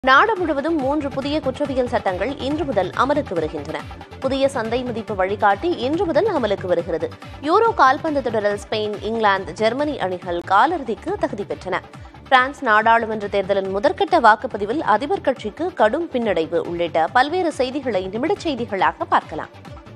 நாடு முழுவதும் மூன்று புதிய குற்றவியல் சட்டங்கள் இன்று முதல் அமலுக்கு வருகின்றன புதிய சந்தை மதிப்பு வழிகாட்டி இன்று முதல் அமலுக்கு வருகிறது யூரோ கால்பந்து தொடரில் ஸ்பெயின் இங்கிலாந்து ஜெர்மனி அணிகள் காலிறுதிக்கு தகுதி பெற்றன பிரான்ஸ் நாடாளுமன்ற தேர்தலின் முதற்கட்ட வாக்குப்பதிவில் அதிபர் கட்சிக்கு கடும் பின்னடைவு உள்ளிட்ட பல்வேறு செய்திகளை நிமிடச் செய்திகளாக பார்க்கலாம்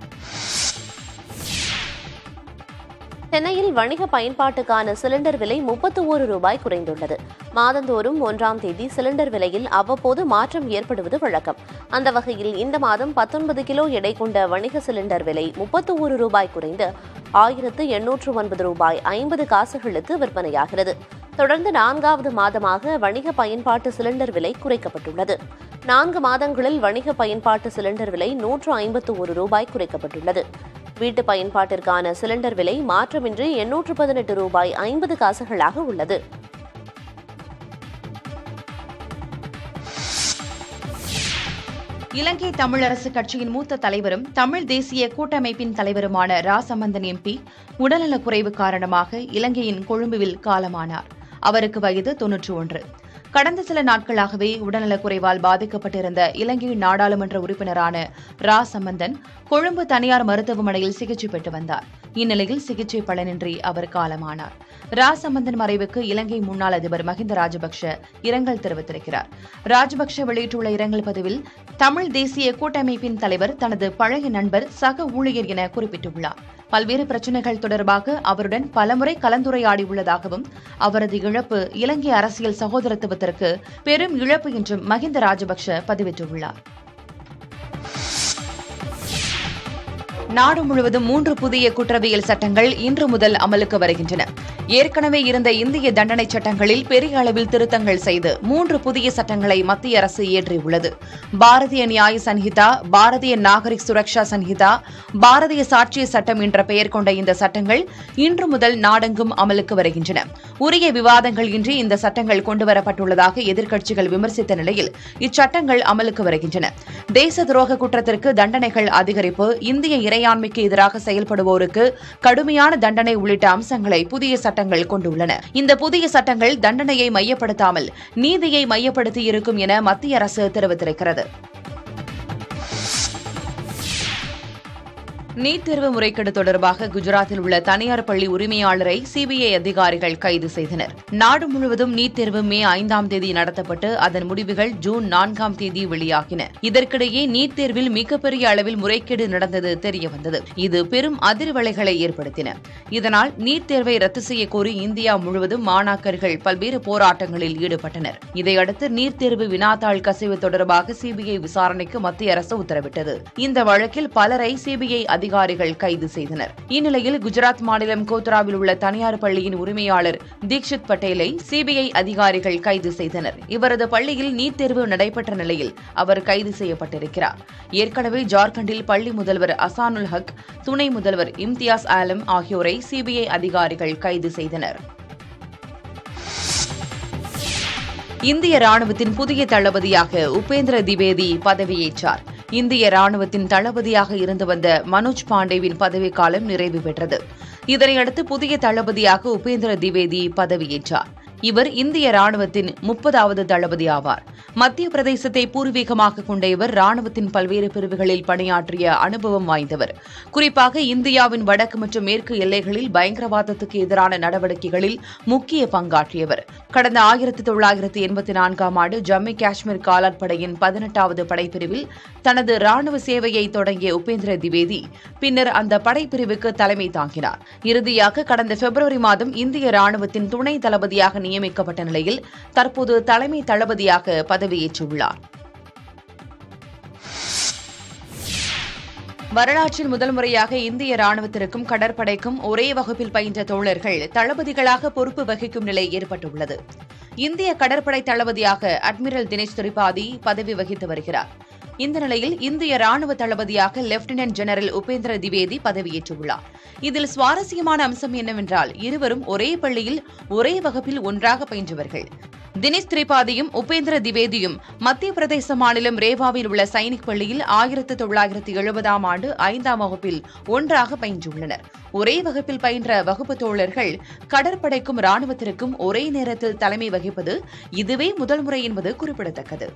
சென்னையில் வணிக பயன்பாட்டுக்கான சிலிண்டர் விலை முப்பத்து ஒரு ரூபாய் குறைந்துள்ளது மாதந்தோறும் ஒன்றாம் தேதி சிலிண்டர் விலையில் அவ்வப்போது மாற்றம் ஏற்படுவது வழக்கம் அந்த வகையில் இந்த மாதம் பத்தொன்பது கிலோ எடை கொண்ட வணிக சிலிண்டர் விலை முப்பத்து ஒரு ரூபாய் குறைந்து ஆயிரத்து எண்ணூற்று ஒன்பது ரூபாய் ஐம்பது காசுகளுக்கு விற்பனையாகிறது தொடர்ந்து நான்காவது மாதமாக வணிக பயன்பாட்டு சிலிண்டர் விலை குறைக்கப்பட்டுள்ளது நான்கு மாதங்களில் வணிக பயன்பாட்டு சிலிண்டர் விலை நூற்று ஐம்பத்து ஒரு ரூபாய் குறைக்கப்பட்டுள்ளது வீட்டு பயன்பாட்டிற்கான சிலிண்டர் விலை மாற்றமின்றி எண்ணூற்று பதினெட்டு ரூபாய் ஐம்பது காசுகளாக உள்ளது இலங்கை தமிழரசு கட்சியின் மூத்த தலைவரும் தமிழ் தேசிய கூட்டமைப்பின் தலைவருமான ராசமந்தன் எம்பி உடல்நலக்குறைவு காரணமாக இலங்கையின் கொழும்புவில் காலமானார் அவருக்கு வயது தொன்னூற்று ஒன்று கடந்த சில நாட்களாகவே உடல்நலக்குறைவால் பாதிக்கப்பட்டிருந்த இலங்கை நாடாளுமன்ற உறுப்பினரான ரா சம்பந்தன் கொழும்பு தனியார் மருத்துவமனையில் சிகிச்சை பெற்று வந்தார் இந்நிலையில் சிகிச்சை பலனின்றி அவர் காலமானார் ரா சம்பந்தன் மறைவுக்கு இலங்கை முன்னாள் அதிபர் மஹிந்த ராஜபக்ஷ இரங்கல் தெரிவித்திருக்கிறார் ராஜபக்ஷ வெளியிட்டுள்ள இரங்கல் பதிவில் தமிழ் தேசிய கூட்டமைப்பின் தலைவர் தனது பழைய நண்பர் சக ஊழியர் என குறிப்பிட்டுள்ளார் பல்வேறு பிரச்சினைகள் தொடர்பாக அவருடன் பலமுறை கலந்துரையாடியுள்ளதாகவும் அவரது இழப்பு இலங்கை அரசியல் சகோதரத்துவத்திற்கு பெரும் இழப்பு என்றும் மஹிந்த ராஜபக்ஷ பதிவிட்டுள்ளார் நாடு முழுவதும் மூன்று புதிய குற்றவியல் சட்டங்கள் இன்று முதல் அமலுக்கு வருகின்றன ஏற்கனவே இருந்த இந்திய தண்டனை சட்டங்களில் பெரிய அளவில் திருத்தங்கள் செய்து மூன்று புதிய சட்டங்களை மத்திய அரசு இயற்றியுள்ளது பாரதிய நியாய சன்ஹிதா பாரதிய நாகரிக் சுரக்ஷா சன்ஹிதா பாரதிய சாட்சிய சட்டம் என்ற பெயர் கொண்ட இந்த சட்டங்கள் இன்று முதல் நாடெங்கும் அமலுக்கு வருகின்றன உரிய விவாதங்கள் இன்றி இந்த சட்டங்கள் கொண்டுவரப்பட்டுள்ளதாக எதிர்க்கட்சிகள் விமர்சித்த நிலையில் இச்சட்டங்கள் அமலுக்கு வருகின்றன தேச துரோக குற்றத்திற்கு தண்டனைகள் அதிகரிப்பு இந்திய இறையாண்மைக்கு எதிராக செயல்படுவோருக்கு கடுமையான தண்டனை உள்ளிட்ட அம்சங்களை புதிய சட்டங்கள் கொண்டுள்ளன இந்த புதிய சட்டங்கள் தண்டனையை மையப்படுத்தாமல் நீதியை மையப்படுத்தி இருக்கும் என மத்திய அரசு தெரிவித்திருக்கிறது நீட் தேர்வு முறைகேடு தொடர்பாக குஜராத்தில் உள்ள தனியார் பள்ளி உரிமையாளரை சிபிஐ அதிகாரிகள் கைது செய்தனர் நாடு முழுவதும் நீட் தேர்வு மே ஐந்தாம் தேதி நடத்தப்பட்டு அதன் முடிவுகள் ஜூன் நான்காம் தேதி வெளியாகின இதற்கிடையே நீட் தேர்வில் மிகப்பெரிய அளவில் முறைகேடு நடந்தது தெரியவந்தது இது பெரும் அதிர்வலைகளை ஏற்படுத்தின இதனால் நீட் தேர்வை ரத்து செய்ய கோரி இந்தியா முழுவதும் மாணாக்கர்கள் பல்வேறு போராட்டங்களில் ஈடுபட்டனர் இதையடுத்து நீட் தேர்வு வினாத்தாள் கசிவு தொடர்பாக சிபிஐ விசாரணைக்கு மத்திய அரசு உத்தரவிட்டது இந்த வழக்கில் பலரை சிபிஐ அதிகாரிகள் கைது செய்தனர் இந்நிலையில் குஜராத் மாநிலம் கோத்ராவில் உள்ள தனியார் பள்ளியின் உரிமையாளர் தீக்ஷித் பட்டேலை சிபிஐ அதிகாரிகள் கைது செய்தனர் இவரது பள்ளியில் நீட் தேர்வு நடைபெற்ற நிலையில் அவர் கைது செய்யப்பட்டிருக்கிறார் ஏற்கனவே ஜார்க்கண்டில் பள்ளி முதல்வர் அசானுல் ஹக் துணை முதல்வர் இம்தியாஸ் ஆலம் ஆகியோரை சிபிஐ அதிகாரிகள் கைது செய்தனர் இந்திய ராணுவத்தின் புதிய தளபதியாக உபேந்திர திவேதி பதவியேற்றார் இந்திய ராணுவத்தின் தளபதியாக இருந்து வந்த மனோஜ் பாண்டேவின் பதவிக்காலம் நிறைவு பெற்றது இதனையடுத்து புதிய தளபதியாக உபேந்திர திவேதி பதவியேற்றார் இவர் இந்திய ராணுவத்தின் முப்பதாவது தளபதி ஆவார் மத்திய பிரதேசத்தை பூர்வீகமாக கொண்ட இவர் ராணுவத்தின் பல்வேறு பிரிவுகளில் பணியாற்றிய அனுபவம் வாய்ந்தவர் குறிப்பாக இந்தியாவின் வடக்கு மற்றும் மேற்கு எல்லைகளில் பயங்கரவாதத்துக்கு எதிரான நடவடிக்கைகளில் முக்கிய பங்காற்றியவர் கடந்த ஆயிரத்தி தொள்ளாயிரத்தி எண்பத்தி நான்காம் ஆண்டு ஜம்மு காஷ்மீர் காலாட்படையின் பதினெட்டாவது படைப்பிரிவில் தனது ராணுவ சேவையை தொடங்கிய உபேந்திர திவேதி பின்னர் அந்த படைப்பிரிவுக்கு தலைமை தாங்கினார் இறுதியாக கடந்த பிப்ரவரி மாதம் இந்திய ராணுவத்தின் துணை தளபதியாக நியமிக்கப்பட்ட நிலையில் தற்போது தலைமை தளபதியாக பதவியேற்றுள்ளார் வரலாற்றில் முதல் முறையாக இந்திய ராணுவத்திற்கும் கடற்படைக்கும் ஒரே வகுப்பில் பயின்ற தோழர்கள் தளபதிகளாக பொறுப்பு வகிக்கும் நிலை ஏற்பட்டுள்ளது இந்திய கடற்படை தளபதியாக அட்மிரல் தினேஷ் திரிபாதி பதவி வகித்து வருகிறார் இந்த நிலையில் இந்திய ராணுவ தளபதியாக லெப்டினன்ட் ஜெனரல் உபேந்திர திவேதி பதவியேற்றுள்ளார் இதில் சுவாரஸ்யமான அம்சம் என்னவென்றால் இருவரும் ஒரே பள்ளியில் ஒரே வகுப்பில் ஒன்றாக பயின்றவர்கள் தினேஷ் திரிபாதியும் உபேந்திர திவேதியும் மத்திய பிரதேச மாநிலம் ரேவாவில் உள்ள சைனிக் பள்ளியில் ஆயிரத்து தொள்ளாயிரத்து எழுபதாம் ஆண்டு ஐந்தாம் வகுப்பில் ஒன்றாக பயின்றுள்ளனர் ஒரே வகுப்பில் பயின்ற வகுப்பு தோழர்கள் கடற்படைக்கும் ராணுவத்திற்கும் ஒரே நேரத்தில் தலைமை வகிப்பது இதுவே முதல் முறை என்பது குறிப்பிடத்தக்கது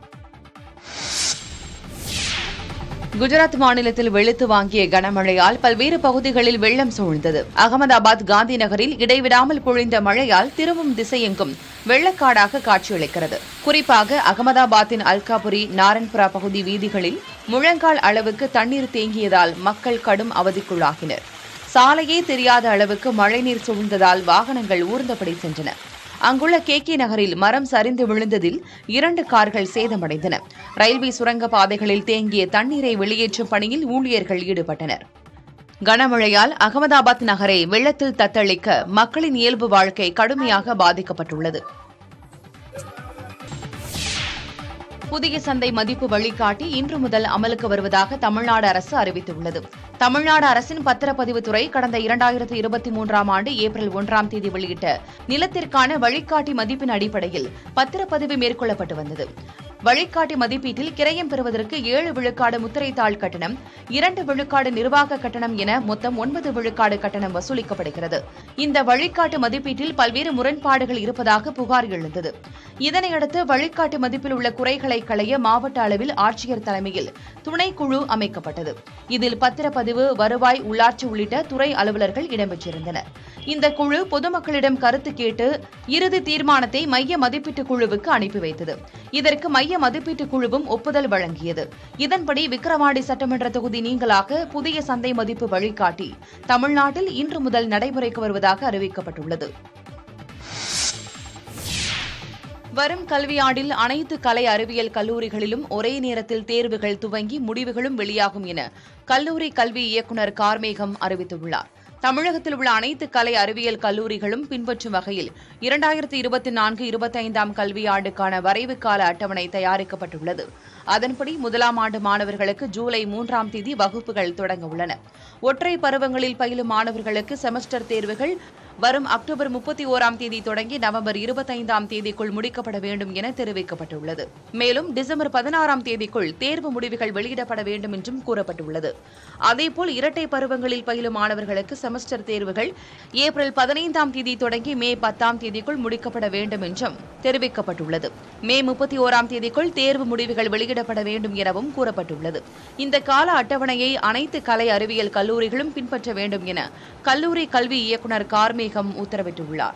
குஜராத் மாநிலத்தில் வெளுத்து வாங்கிய கனமழையால் பல்வேறு பகுதிகளில் வெள்ளம் சூழ்ந்தது அகமதாபாத் காந்தி நகரில் இடைவிடாமல் பொழிந்த மழையால் திரும்பும் திசையெங்கும் வெள்ளக்காடாக காட்சியளிக்கிறது குறிப்பாக அகமதாபாத்தின் அல்காபுரி நாரன்புரா பகுதி வீதிகளில் முழங்கால் அளவுக்கு தண்ணீர் தேங்கியதால் மக்கள் கடும் அவதிக்குள்ளாகினர் சாலையே தெரியாத அளவுக்கு மழைநீர் சூழ்ந்ததால் வாகனங்கள் ஊர்ந்தபடி சென்றன அங்குள்ள கே கே நகரில் மரம் சரிந்து விழுந்ததில் இரண்டு கார்கள் சேதமடைந்தன ரயில்வே சுரங்க பாதைகளில் தேங்கிய தண்ணீரை வெளியேற்றும் பணியில் ஊழியர்கள் ஈடுபட்டனர் கனமழையால் அகமதாபாத் நகரை வெள்ளத்தில் தத்தளிக்க மக்களின் இயல்பு வாழ்க்கை கடுமையாக பாதிக்கப்பட்டுள்ளது புதிய சந்தை மதிப்பு வழிகாட்டி இன்று முதல் அமலுக்கு வருவதாக தமிழ்நாடு அரசு அறிவித்துள்ளது தமிழ்நாடு அரசின் பத்திரப்பதிவுத் துறை கடந்த இரண்டாயிரத்து இருபத்தி மூன்றாம் ஆண்டு ஏப்ரல் ஒன்றாம் தேதி வெளியிட்ட நிலத்திற்கான வழிகாட்டி மதிப்பின் அடிப்படையில் பத்திரப்பதிவு மேற்கொள்ளப்பட்டு வந்தது வழிகாட்டி மதிப்பீட்டில் கிரயம் பெறுவதற்கு ஏழு விழுக்காடு முத்திரைத்தாள் கட்டணம் இரண்டு விழுக்காடு நிர்வாக கட்டணம் என மொத்தம் ஒன்பது விழுக்காடு கட்டணம் வசூலிக்கப்படுகிறது இந்த வழிகாட்டு மதிப்பீட்டில் பல்வேறு முரண்பாடுகள் இருப்பதாக புகார் எழுந்தது இதனையடுத்து வழிகாட்டு மதிப்பில் உள்ள குறைகளை களைய மாவட்ட அளவில் ஆட்சியர் தலைமையில் துணைக்குழு அமைக்கப்பட்டது இதில் பத்திரப்பதிவு வருவாய் உள்ளாட்சி உள்ளிட்ட துறை அலுவலர்கள் இடம்பெற்றிருந்தனர் இந்த குழு பொதுமக்களிடம் கருத்து கேட்டு இறுதி தீர்மானத்தை மைய மதிப்பீட்டு குழுவுக்கு அனுப்பி வைத்தது இதற்கு மைய மதிப்பீட்டு குழுவும் ஒப்புதல் வழங்கியது இதன்படி விக்கிரவாண்டி சட்டமன்ற தொகுதி நீங்களாக புதிய சந்தை மதிப்பு வழிகாட்டி தமிழ்நாட்டில் இன்று முதல் நடைமுறைக்கு வருவதாக அறிவிக்கப்பட்டுள்ளது வரும் கல்வியாண்டில் அனைத்து கலை அறிவியல் கல்லூரிகளிலும் ஒரே நேரத்தில் தேர்வுகள் துவங்கி முடிவுகளும் வெளியாகும் என கல்லூரி கல்வி இயக்குநர் கார்மேகம் அறிவித்துள்ளார் தமிழகத்தில் உள்ள அனைத்து கலை அறிவியல் கல்லூரிகளும் பின்பற்றும் வகையில் இரண்டாயிரத்தி இருபத்தி நான்கு இருபத்தைந்தாம் கல்வியாண்டுக்கான வரைவு கால அட்டவணை தயாரிக்கப்பட்டுள்ளது அதன்படி முதலாம் ஆண்டு மாணவர்களுக்கு ஜூலை மூன்றாம் தேதி வகுப்புகள் தொடங்க உள்ளன ஒற்றை பருவங்களில் பயிலும் மாணவர்களுக்கு செமஸ்டர் தேர்வுகள் வரும் அக்டோபர் முப்பத்தி ஓராம் தேதி தொடங்கி நவம்பர் இருபத்தைந்தாம் தேதிக்குள் முடிக்கப்பட வேண்டும் என தெரிவிக்கப்பட்டுள்ளது மேலும் டிசம்பர் பதினாறாம் தேதிக்குள் தேர்வு முடிவுகள் வெளியிடப்பட வேண்டும் என்றும் கூறப்பட்டுள்ளது அதேபோல் இரட்டை பருவங்களில் பயிலும் மாணவர்களுக்கு செமஸ்டர் தேர்வுகள் ஏப்ரல் பதினைந்தாம் தேதி தொடங்கி மே பத்தாம் தேதிக்குள் முடிக்கப்பட வேண்டும் என்றும் தெரிவிக்கப்பட்டுள்ளது மே முப்பத்தி ஓராம் தேதிக்குள் தேர்வு முடிவுகள் வெளியிடப்பட வேண்டும் எனவும் கூறப்பட்டுள்ளது இந்த கால அட்டவணையை அனைத்து கலை அறிவியல் கல்லூரிகளும் பின்பற்ற வேண்டும் என கல்லூரி கல்வி இயக்குநர் கார்மேகம் உத்தரவிட்டுள்ளார்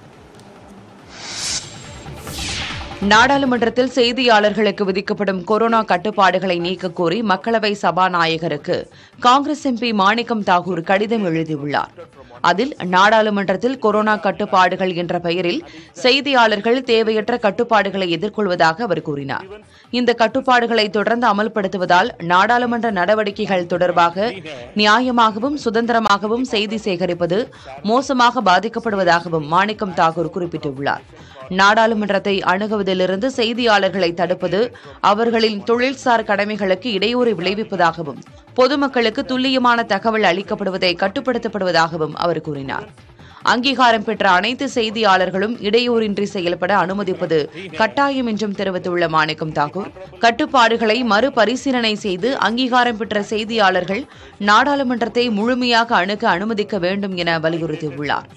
நாடாளுமன்றத்தில் செய்தியாளர்களுக்கு விதிக்கப்படும் கொரோனா கட்டுப்பாடுகளை நீக்கக் கோரி மக்களவை சபாநாயகருக்கு காங்கிரஸ் எம்பி மாணிக்கம் தாகூர் கடிதம் எழுதியுள்ளார் அதில் நாடாளுமன்றத்தில் கொரோனா கட்டுப்பாடுகள் என்ற பெயரில் செய்தியாளர்கள் தேவையற்ற கட்டுப்பாடுகளை எதிர்கொள்வதாக அவர் கூறினார் இந்த கட்டுப்பாடுகளை தொடர்ந்து அமல்படுத்துவதால் நாடாளுமன்ற நடவடிக்கைகள் தொடர்பாக நியாயமாகவும் சுதந்திரமாகவும் செய்தி சேகரிப்பது மோசமாக பாதிக்கப்படுவதாகவும் மாணிக்கம் தாகூர் குறிப்பிட்டுள்ளார் நாடாளுமன்றத்தை அணுகுவதிலிருந்து செய்தியாளர்களை தடுப்பது அவர்களின் தொழில்சார் கடமைகளுக்கு இடையூறு விளைவிப்பதாகவும் பொதுமக்களுக்கு துல்லியமான தகவல் அளிக்கப்படுவதை கட்டுப்படுத்தப்படுவதாகவும் அவர் கூறினார் அங்கீகாரம் பெற்ற அனைத்து செய்தியாளர்களும் இடையூறின்றி செயல்பட அனுமதிப்பது கட்டாயம் என்றும் தெரிவித்துள்ள மாணிக்கம் தாக்கூர் கட்டுப்பாடுகளை மறுபரிசீலனை செய்து அங்கீகாரம் பெற்ற செய்தியாளர்கள் நாடாளுமன்றத்தை முழுமையாக அணுக அனுமதிக்க வேண்டும் என வலியுறுத்தியுள்ளார்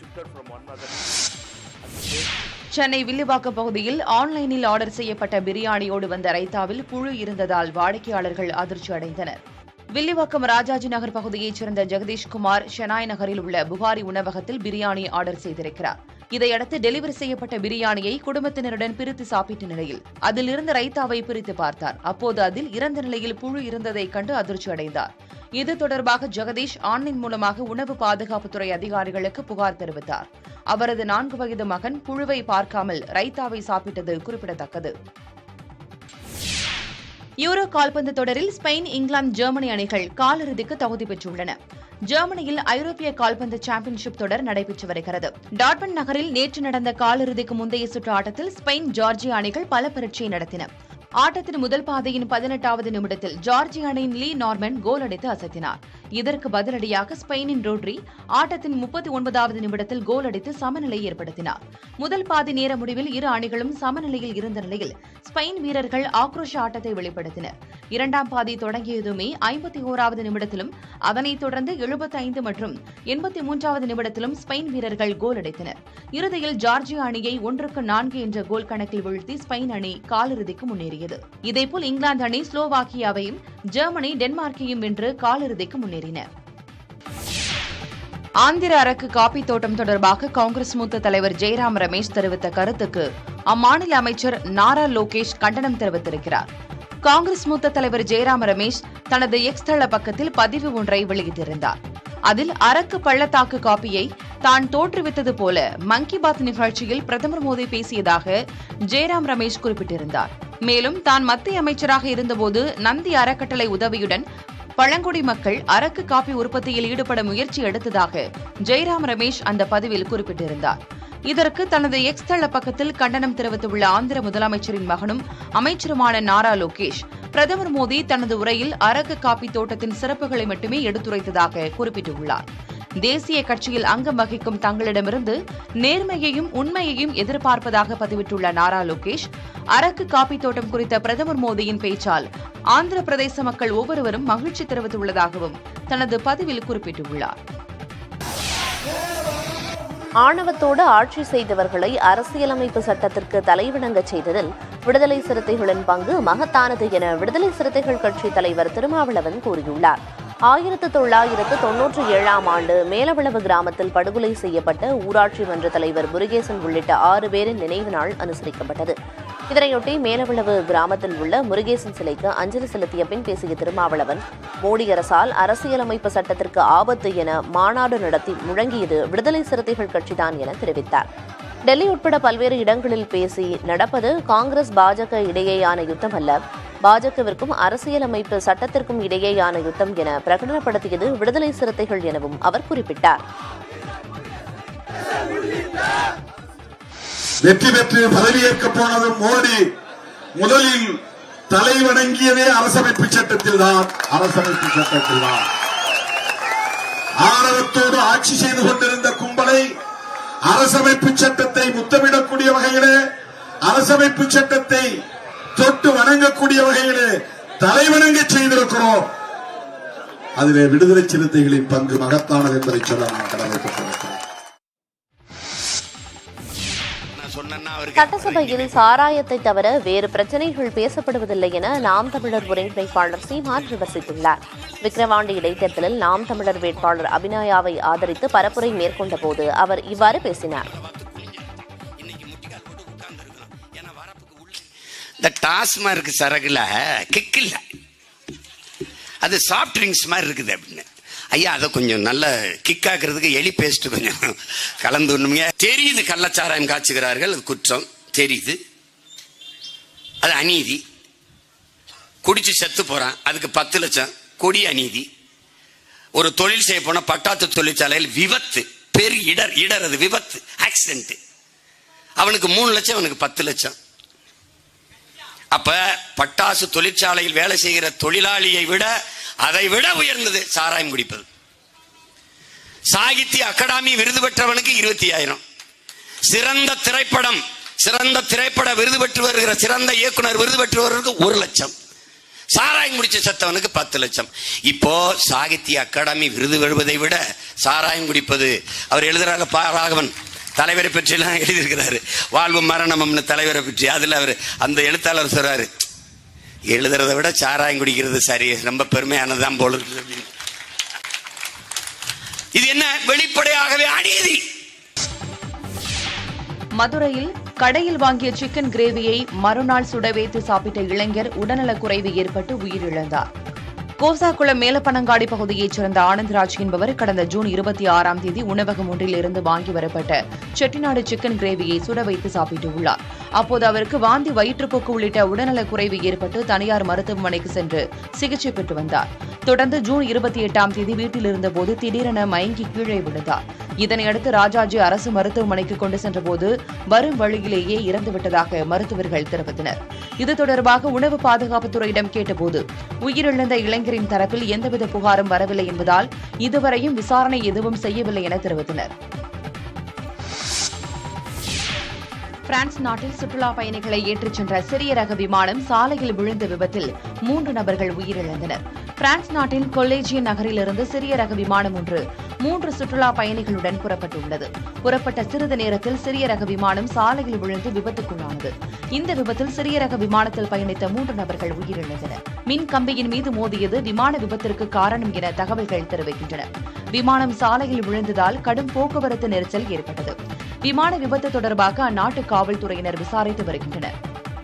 சென்னை வில்லிவாக்கம் பகுதியில் ஆன்லைனில் ஆர்டர் செய்யப்பட்ட பிரியாணியோடு வந்த ரைத்தாவில் புழு இருந்ததால் வாடிக்கையாளர்கள் அதிர்ச்சி அடைந்தனர் வில்லிவாக்கம் ராஜாஜி நகர் பகுதியைச் சேர்ந்த ஜெகதீஷ்குமார் ஷெனாய் நகரில் உள்ள புகாரி உணவகத்தில் பிரியாணி ஆர்டர் செய்திருக்கிறார் இதையடுத்து டெலிவரி செய்யப்பட்ட பிரியாணியை குடும்பத்தினருடன் பிரித்து சாப்பிட்ட நிலையில் அதில் இருந்த ரைத்தாவை பிரித்து பார்த்தார் அப்போது அதில் இறந்த நிலையில் புழு இருந்ததைக் கண்டு அதிர்ச்சி அடைந்தார் இது தொடர்பாக ஜெகதீஷ் ஆன்லைன் மூலமாக உணவு பாதுகாப்புத்துறை அதிகாரிகளுக்கு புகார் தெரிவித்தார் அவரது நான்கு வயது மகன் புழுவை பார்க்காமல் ரைத்தாவை சாப்பிட்டது குறிப்பிடத்தக்கது யூரோ கால்பந்து தொடரில் ஸ்பெயின் இங்கிலாந்து ஜெர்மனி அணிகள் காலிறுதிக்கு தகுதி பெற்றுள்ளன ஜெர்மனியில் ஐரோப்பிய கால்பந்து சாம்பியன்ஷிப் தொடர் நடைபெற்று வருகிறது டாட்மண்ட் நகரில் நேற்று நடந்த காலிறுதிக்கு முந்தைய சுற்று ஆட்டத்தில் ஸ்பெயின் ஜார்ஜியா அணிகள் பல பரீட்சை நடத்தின ஆட்டத்தின் முதல் பாதையின் பதினெட்டாவது நிமிடத்தில் ஜார்ஜிய அணியின் லீ நார்மன் கோல் அடித்து அசத்தினார் இதற்கு பதிலடியாக ஸ்பெயினின் ரோட்ரி ஆட்டத்தின் முப்பத்தி ஒன்பதாவது நிமிடத்தில் கோல் அடித்து சமநிலை ஏற்படுத்தினார் முதல் பாதி நேர முடிவில் இரு அணிகளும் சமநிலையில் இருந்த நிலையில் ஸ்பெயின் வீரர்கள் ஆக்ரோஷ ஆட்டத்தை வெளிப்படுத்தினர் இரண்டாம் பாதி தொடங்கியதுமே ஐம்பத்தி ஓராவது நிமிடத்திலும் அதனைத் தொடர்ந்து எழுபத்தைந்து மற்றும் எண்பத்தி மூன்றாவது நிமிடத்திலும் ஸ்பெயின் வீரர்கள் கோல் அடித்தனர் இறுதியில் ஜார்ஜியா அணியை ஒன்றுக்கு நான்கு என்ற கோல் கணக்கில் வீழ்த்தி ஸ்பெயின் அணி காலிறுதிக்கு முன்னேறியது இதேபோல் இங்கிலாந்து அணி ஸ்லோவாக்கியாவையும் ஜெர்மனி டென்மார்க்கையும் வென்று காலிறுதிக்கு முன்னேறின ஆந்திர அரக்கு காப்பி தோட்டம் தொடர்பாக காங்கிரஸ் மூத்த தலைவர் ஜெயராம் ரமேஷ் தெரிவித்த கருத்துக்கு அம்மாநில அமைச்சர் நாரா லோகேஷ் கண்டனம் தெரிவித்திருக்கிறார் காங்கிரஸ் மூத்த தலைவர் ஜெயராம் ரமேஷ் தனது எக்ஸ் தள பக்கத்தில் பதிவு ஒன்றை வெளியிட்டிருந்தார் அதில் அரக்கு பள்ளத்தாக்கு காப்பியை தான் தோற்றுவித்தது போல மன் கி பாத் நிகழ்ச்சியில் பிரதமர் மோடி பேசியதாக ஜெயராம் ரமேஷ் குறிப்பிட்டிருந்தார் மேலும் தான் மத்திய அமைச்சராக இருந்தபோது நந்தி அறக்கட்டளை உதவியுடன் பழங்குடி மக்கள் அரக்கு காப்பி உற்பத்தியில் ஈடுபட முயற்சி எடுத்ததாக ஜெயராம் ரமேஷ் அந்த பதிவில் குறிப்பிட்டிருந்தார் இதற்கு தனது எக்ஸ் தள பக்கத்தில் கண்டனம் தெரிவித்துள்ள ஆந்திர முதலமைச்சரின் மகனும் அமைச்சருமான நாரா லோகேஷ் பிரதமர் மோடி தனது உரையில் அரக்கு காப்பி தோட்டத்தின் சிறப்புகளை மட்டுமே எடுத்துரைத்ததாக குறிப்பிட்டுள்ளார் தேசிய கட்சியில் அங்கம் வகிக்கும் தங்களிடமிருந்து நேர்மையையும் உண்மையையும் எதிர்பார்ப்பதாக பதிவிட்டுள்ள நாரா லோகேஷ் அரக்கு காப்பி தோட்டம் குறித்த பிரதமர் மோடியின் பேச்சால் ஆந்திர பிரதேச மக்கள் ஒவ்வொருவரும் மகிழ்ச்சி தெரிவித்துள்ளதாகவும் தனது பதிவில் குறிப்பிட்டுள்ளார் ஆணவத்தோடு ஆட்சி செய்தவர்களை அரசியலமைப்பு சட்டத்திற்கு தலைவணங்கச் செய்ததில் விடுதலை சிறுத்தைகளின் பங்கு மகத்தானது என விடுதலை சிறுத்தைகள் கட்சி தலைவர் திருமாவளவன் கூறியுள்ளார் ஆயிரத்து தொள்ளாயிரத்து தொன்னூற்றி ஏழாம் ஆண்டு மேலவளவு கிராமத்தில் படுகொலை செய்யப்பட்ட ஊராட்சி மன்ற தலைவர் முருகேசன் உள்ளிட்ட ஆறு பேரின் நினைவு நாள் அனுசரிக்கப்பட்டது இதனையொட்டி மேலவளவு கிராமத்தில் உள்ள முருகேசன் சிலைக்கு அஞ்சலி செலுத்திய பின் பேசிய திருமாவளவன் மோடி அரசால் அரசியலமைப்பு சட்டத்திற்கு ஆபத்து என மாநாடு நடத்தி முழங்கியது விடுதலை சிறுத்தைகள் கட்சிதான் என தெரிவித்தார் டெல்லி உட்பட பல்வேறு இடங்களில் பேசி நடப்பது காங்கிரஸ் பாஜக இடையேயான யுத்தம் அல்ல பாஜகவிற்கும் அரசியலமைப்பு சட்டத்திற்கும் இடையேயான யுத்தம் என பிரகடனப்படுத்தியது விடுதலை சிறுத்தைகள் எனவும் அவர் குறிப்பிட்டார் வெற்றி பெற்று பதவியேற்க போனது மோடி முதலில் தலை வணங்கியதே அரசமைப்பு சட்டத்தில் தான் அரசமைப்பு சட்டத்தில் தான் ஆணவத்தோடு ஆட்சி செய்து கொண்டிருந்த கும்பலை அரசமைப்பு சட்டத்தை முத்தமிடக்கூடிய வகையிலே அரசமைப்பு சட்டத்தை தொட்டு வணங்கக்கூடிய வகையிலே தலைவணங்க செய்திருக்கிறோம் அதிலே விடுதலை சிறுத்தைகளின் பங்கு மகத்தானது என்பதை சொல்ல நான் கடமைப்பட்டிருக்கிறேன் நான் சொன்னேன்னா அவருக்கு சட்டசபையில் சாராயத்தை தவிர வேறு பிரச்சனைகள் பேசப்படுவதில்லை என நாம் தமிழர் ஒருங்கிணைப்பாளர் சீமான் விமர்சித்துள்ளார் விக்கிரவாண்டி இடைத்தேர்தலில் நாம் தமிழர் வேட்பாளர் அபிநயாவை ஆதரித்து பரப்புரை மேற்கொண்ட போது அவர் இவ்வாறு பேசினார் இன்னைக்கு முட்டிக்கால் போட்டு உட்கார்ந்து இருக்கலாம் ஏன்னா வரப்புக்கு உள்ள இந்த டாஸ்மார்க் சரகுல கிக் இல்ல அது சாஃப்ட் ட்ரிங்க்ஸ் மாதிரி இருக்குது அப்படின்னு ஐயா அதை கொஞ்சம் நல்ல கிக் ஆக்குறதுக்கு எலி பேஸ்ட் கொஞ்சம் கலந்து விடணுங்க தெரியுது கள்ளச்சாராயம் காய்ச்சுகிறார்கள் அது குற்றம் தெரியுது அது அநீதி குடிச்சு செத்து போறான் அதுக்கு பத்து லட்சம் கொடி அநீதி ஒரு தொழில் செய்ய போன பட்டாத்து தொழிற்சாலையில் விபத்து பெரிய இடர் இடர் அது விபத்து ஆக்சிடென்ட் அவனுக்கு மூணு லட்சம் அவனுக்கு பத்து லட்சம் அப்ப பட்டாசு தொழிற்சாலையில் வேலை செய்கிற தொழிலாளியை விட அதை விட உயர்ந்தது சாராயம் குடிப்பது சாகித்ய அகாடமி விருது பெற்றவனுக்கு இருபத்தி ஆயிரம் சிறந்த திரைப்படம் சிறந்த திரைப்பட விருது பெற்று வருகிற சிறந்த இயக்குனர் விருது பெற்றவருக்கு ஒரு லட்சம் சாராயம் குடிச்ச செத்தவனுக்கு பத்து லட்சம் இப்போ சாகித்ய அகாடமி விருது பெறுவதை விட சாராயம் குடிப்பது அவர் எழுதுறாங்க பா ராகவன் தலைவரை பற்றி எல்லாம் எழுதியிருக்கிறாரு வாழ்வு மரணம்னு தலைவரை பற்றி அதுல அவர் அந்த எழுத்தாளர் சொல்றாரு எழுதுறதை விட சாராயம் குடிக்கிறது சரி ரொம்ப பெருமையானதுதான் போல இருக்குது அப்படின்னு. இது என்ன வெளிப்படையாகவே அநீதி மதுரையில் கடையில் வாங்கிய சிக்கன் கிரேவியை மறுநாள் சுட வைத்து சாப்பிட்ட இளைஞர் உடல்நலக்குறைவு ஏற்பட்டு உயிரிழந்தார் கோசாக்குளம் மேலப்பனங்காடி பகுதியைச் சேர்ந்த ஆனந்தராஜ் என்பவர் கடந்த ஜூன் இருபத்தி ஆறாம் தேதி உணவகம் ஒன்றில் இருந்து வாங்கி வரப்பட்ட செட்டிநாடு சிக்கன் கிரேவியை சுட வைத்து சாப்பிட்டுள்ளார் அப்போது அவருக்கு வாந்தி வயிற்றுப்போக்கு உள்ளிட்ட உடல்நலக்குறைவு ஏற்பட்டு தனியார் மருத்துவமனைக்கு சென்று சிகிச்சை பெற்று வந்தார் தொடர்ந்து ஜூன் இருபத்தி எட்டாம் தேதி வீட்டில் இருந்தபோது திடீரென மயங்கி கீழே விழுந்தார் இதனையடுத்து ராஜாஜி அரசு மருத்துவமனைக்கு கொண்டு சென்றபோது வரும் வழியிலேயே இறந்துவிட்டதாக மருத்துவர்கள் தெரிவித்தனர் இது தொடர்பாக உணவு பாதுகாப்புத்துறையிடம் கேட்டபோது உயிரிழந்த இளைஞரின் தரப்பில் எந்தவித புகாரும் வரவில்லை என்பதால் இதுவரையும் விசாரணை எதுவும் செய்யவில்லை என தெரிவித்தனர் பிரான்ஸ் நாட்டில் சுற்றுலா பயணிகளை ஏற்றிச் சென்ற சிறிய ரக விமானம் சாலையில் விழுந்த விபத்தில் மூன்று நபர்கள் உயிரிழந்தனர் பிரான்ஸ் நாட்டின் கொல்லேஜியன் நகரிலிருந்து சிறிய ரக விமானம் ஒன்று மூன்று சுற்றுலா பயணிகளுடன் புறப்பட்டுள்ளது புறப்பட்ட சிறிது நேரத்தில் சிறிய ரக விமானம் சாலையில் விழுந்து விபத்துக்குள்ளானது இந்த விபத்தில் சிறிய ரக விமானத்தில் பயணித்த மூன்று நபர்கள் உயிரிழந்தனர் மின் கம்பியின் மீது மோதியது விமான விபத்திற்கு காரணம் என தகவல்கள் தெரிவிக்கின்றன விமானம் சாலையில் விழுந்ததால் கடும் போக்குவரத்து நெரிசல் ஏற்பட்டது விமான விபத்து தொடர்பாக அந்நாட்டு காவல்துறையினர் விசாரித்து வருகின்றனர்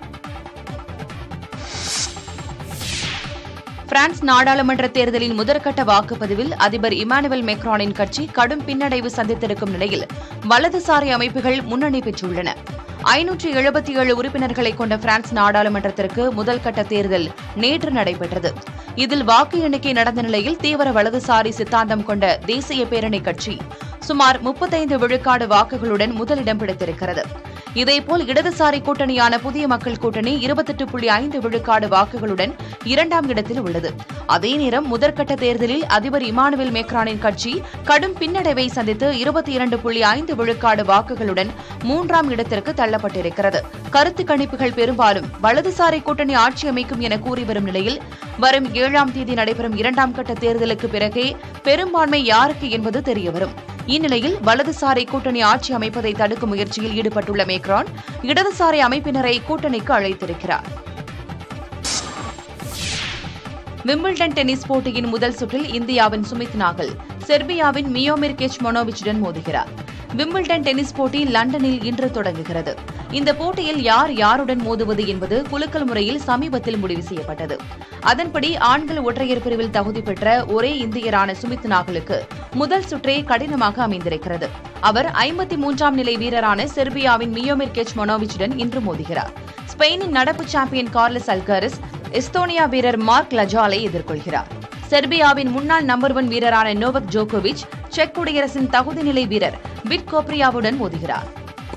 பிரான்ஸ் நாடாளுமன்ற தேர்தலின் முதற்கட்ட வாக்குப்பதிவில் அதிபர் இமானுவேல் மேக்ரானின் கட்சி கடும் பின்னடைவு சந்தித்திருக்கும் நிலையில் வலதுசாரி அமைப்புகள் முன்னணி பெற்றுள்ளன ஐநூற்று எழுபத்தி ஏழு உறுப்பினர்களை கொண்ட பிரான்ஸ் நாடாளுமன்றத்திற்கு முதல் கட்ட தேர்தல் நேற்று நடைபெற்றது இதில் வாக்கு எண்ணிக்கை நடந்த நிலையில் தீவிர வலதுசாரி சித்தாந்தம் கொண்ட தேசிய பேரணி கட்சி சுமார் முப்பத்தைந்து விழுக்காடு வாக்குகளுடன் முதலிடம் பிடித்திருக்கிறது இதேபோல் இடதுசாரி கூட்டணியான புதிய மக்கள் கூட்டணி இருபத்தெட்டு புள்ளி ஐந்து விழுக்காடு வாக்குகளுடன் இரண்டாம் இடத்தில் உள்ளது அதே நேரம் முதற்கட்ட தேர்தலில் அதிபர் இமானுவேல் மேக்ரானின் கட்சி கடும் பின்னடைவை சந்தித்து இருபத்தி இரண்டு புள்ளி ஐந்து விழுக்காடு வாக்குகளுடன் மூன்றாம் இடத்திற்கு தள்ளப்பட்டிருக்கிறது கருத்து கணிப்புகள் பெரும்பாலும் வலதுசாரி கூட்டணி ஆட்சி அமைக்கும் என கூறி வரும் நிலையில் வரும் ஏழாம் தேதி நடைபெறும் இரண்டாம் கட்ட தேர்தலுக்கு பிறகே பெரும்பான்மை யாருக்கு என்பது தெரியவரும் இந்நிலையில் வலதுசாரி கூட்டணி ஆட்சி அமைப்பதை தடுக்கும் முயற்சியில் ஈடுபட்டுள்ள மேக்ரான் இடதுசாரி அமைப்பினரை கூட்டணிக்கு அழைத்திருக்கிறார் விம்பிள்டன் டென்னிஸ் போட்டியின் முதல் சுற்றில் இந்தியாவின் சுமித் நாகல் செர்பியாவின் மியோமிர் கெச் மொனோவிச்சுடன் மோதுகிறார் விம்பிள்டன் டென்னிஸ் போட்டி லண்டனில் இன்று தொடங்குகிறது இந்த போட்டியில் யார் யாருடன் மோதுவது என்பது குலுக்கல் முறையில் சமீபத்தில் முடிவு செய்யப்பட்டது அதன்படி ஆண்கள் ஒற்றையர் பிரிவில் தகுதி பெற்ற ஒரே இந்தியரான சுமித் நாகலுக்கு முதல் சுற்றே கடினமாக அமைந்திருக்கிறது அவர் ஐம்பத்தி மூன்றாம் நிலை வீரரான செர்பியாவின் மியோமிர் கெச் மொனோவிச்சுடன் இன்று மோதுகிறார் ஸ்பெயினின் நடப்பு சாம்பியன் கார்லஸ் அல்காரிஸ் எஸ்தோனியா வீரர் மார்க் லஜாலை எதிர்கொள்கிறார் செர்பியாவின் முன்னாள் நம்பர் ஒன் வீரரான நோவக் ஜோகோவிச் செக் குடியரசின் தகுதிநிலை வீரர் விட் கோப்ரியாவுடன் மோதுகிறார்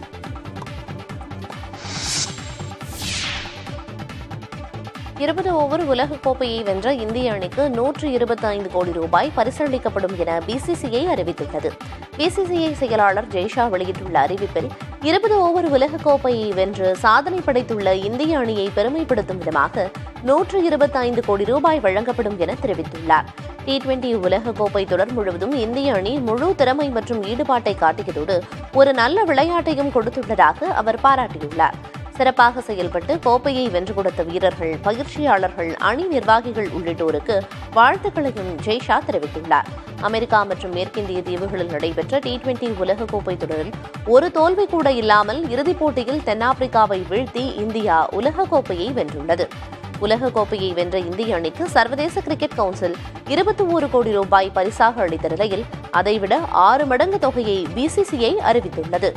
இருபது ஓவர் உலகக் கோப்பையை வென்ற இந்திய அணிக்கு நூற்று இருபத்தி ஐந்து கோடி ரூபாய் பரிசளிக்கப்படும் என பிசிசிஐ அறிவித்துள்ளது பிசிசிஐ செயலாளர் ஜெய்ஷா வெளியிட்டுள்ள அறிவிப்பில் இருபது ஓவர் உலகக் கோப்பையை வென்று சாதனை படைத்துள்ள இந்திய அணியை பெருமைப்படுத்தும் விதமாக நூற்று இருபத்தி ஐந்து கோடி ரூபாய் வழங்கப்படும் என தெரிவித்துள்ளார் டி டுவெண்டி உலகக்கோப்பை தொடர் முழுவதும் இந்திய அணி முழு திறமை மற்றும் ஈடுபாட்டை காட்டியதோடு ஒரு நல்ல விளையாட்டையும் கொடுத்துள்ளதாக அவர் பாராட்டியுள்ளார் சிறப்பாக செயல்பட்டு கோப்பையை வென்று கொடுத்த வீரர்கள் பயிற்சியாளர்கள் அணி நிர்வாகிகள் உள்ளிட்டோருக்கு வாழ்த்துக்களையும் ஜெய்ஷா தெரிவித்துள்ளார் அமெரிக்கா மற்றும் மேற்கிந்திய தீவுகளில் நடைபெற்ற டி டுவெண்டி உலகக்கோப்பை தொடரில் ஒரு தோல்வி கூட இல்லாமல் இறுதிப் போட்டியில் தென்னாப்பிரிக்காவை வீழ்த்தி இந்தியா உலகக்கோப்பையை வென்றுள்ளது உலகக்கோப்பையை வென்ற இந்திய அணிக்கு சர்வதேச கிரிக்கெட் கவுன்சில் இருபத்தி ஒரு கோடி ரூபாய் பரிசாக அளித்த நிலையில் அதைவிட ஆறு மடங்கு தொகையை பிசிசிஐ அறிவித்துள்ளது